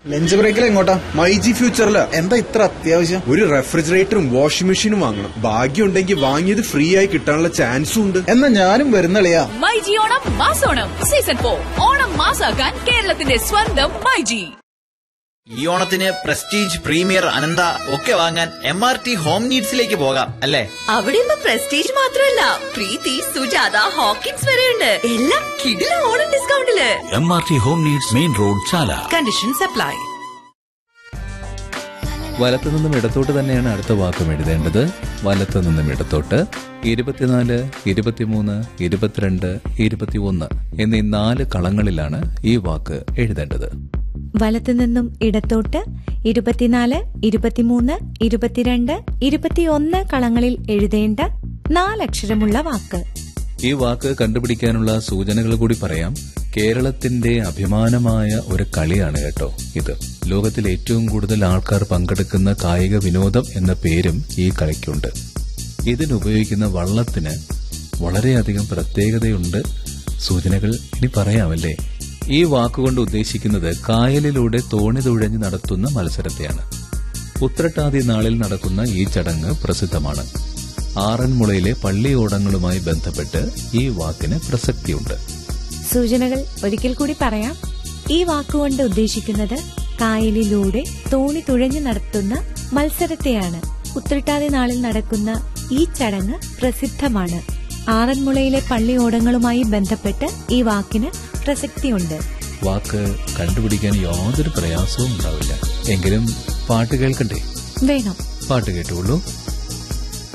lunch ബ്രേക്കിൽ എങ്ങോട്ടാ മൈജി ഫ്യൂച്ചറില് എന്താ ഇത്ര അത്യാവശ്യം ഒരു റെഫ്രിജറേറ്ററും വാഷിംഗ് മെഷീനും വാങ്ങണം ഭാഗ്യം ഉണ്ടെങ്കിൽ വാങ്ങിയത് ഫ്രീ ആയി കിട്ടാനുള്ള ചാൻസും ഉണ്ട് എന്നാ ഞാനും വരുന്നളിയാ മൈജി ഓണം മാസോണം സീസൺ ഫോർ ഓണം മാസാക്കാൻ കേരളത്തിന്റെ സ്വന്തം മൈജി ഈ ഓണത്തിന് പ്രസ്റ്റീജ് പ്രീമിയർ അനന്ത ഒക്കെ വാങ്ങാൻ എം ആർ ടി ഹോം നീഡ്സിലേക്ക് പോകാം അല്ലേ അവിടെ ഇപ്പൊ പ്രസ്റ്റീജ് മാത്രമല്ല പ്രീതി സുജാത ഹോക്കിൻസ് വരെയുണ്ട് എല്ലാം കിടില ഓണം ഡിസ്കൗണ്ടില് M R T home needs main road Chala conditions apply വലത്തു നിന്നും ഇടത്തോട്ട് തന്നെയാണ് അടുത്ത വാക്കും എഴുതേണ്ടത് വലത്തു നിന്നും ഇടത്തോട്ട് ഇരുപത്തിനാല് ഇരുപത്തിമൂന്ന് ഇരുപത്തിരണ്ട് ഇരുപത്തിയൊന്ന് എന്നീ നാല് കളങ്ങളിലാണ് ഈ വാക്ക് എഴുതേണ്ടത് വലത്തുനിന്നും ഇടത്തോട്ട് ഇരുപത്തിനാല് ഇരുപത്തിമൂന്ന് ഇരുപത്തിരണ്ട് ഇരുപത്തിയൊന്ന് കളങ്ങളിൽ എഴുതേണ്ട നാലക്ഷരമുള്ള വാക്ക് ഈ വാക്ക് കണ്ടുപിടിക്കാനുള്ള സൂചനകൾ കൂടി പറയാം കേരളത്തിന്റെ അഭിമാനമായ ഒരു കളിയാണ് കേട്ടോ ഇത് ലോകത്തിൽ ഏറ്റവും കൂടുതൽ ആൾക്കാർ പങ്കെടുക്കുന്ന കായിക വിനോദം എന്ന പേരും ഈ കളിക്കുണ്ട് ഇതിനുപയോഗിക്കുന്ന വള്ളത്തിന് വളരെയധികം പ്രത്യേകതയുണ്ട് സൂചനകൾ ഇനി പറയാമല്ലേ ഈ വാക്കുകൊണ്ട് ഉദ്ദേശിക്കുന്നത് കായലിലൂടെ തോണി തുഴഞ്ഞ് നടത്തുന്ന മത്സരത്തെയാണ് ഉത്രട്ടാതി നാളിൽ നടക്കുന്ന ഈ ചടങ്ങ് പ്രസിദ്ധമാണ് ആറന്മുളയിലെ പള്ളിയോടങ്ങളുമായി ബന്ധപ്പെട്ട് ഈ വാക്കിന് പ്രസക്തിയുണ്ട് സൂചനകൾ ഒരിക്കൽ കൂടി പറയാം ഈ വാക്കുകൊണ്ട് ഉദ്ദേശിക്കുന്നത് കായലിലൂടെ തോണി തുഴഞ്ഞു നടത്തുന്ന മത്സരത്തെയാണ് ഉത്രട്ടാതി നാളിൽ നടക്കുന്ന ഈ ചടങ്ങ് പ്രസിദ്ധമാണ് ആറന്മുളയിലെ പള്ളിയോടങ്ങളുമായി ബന്ധപ്പെട്ട് ഈ വാക്കിന് പ്രസക്തിയുണ്ട് വാക്ക് കണ്ടുപിടിക്കാൻ യാതൊരു പ്രയാസവും ഉണ്ടാവില്ല എങ്കിലും പാട്ട് കേൾക്കണ്ടേ വേണം പാട്ട് കേട്ടുകൊള്ളൂ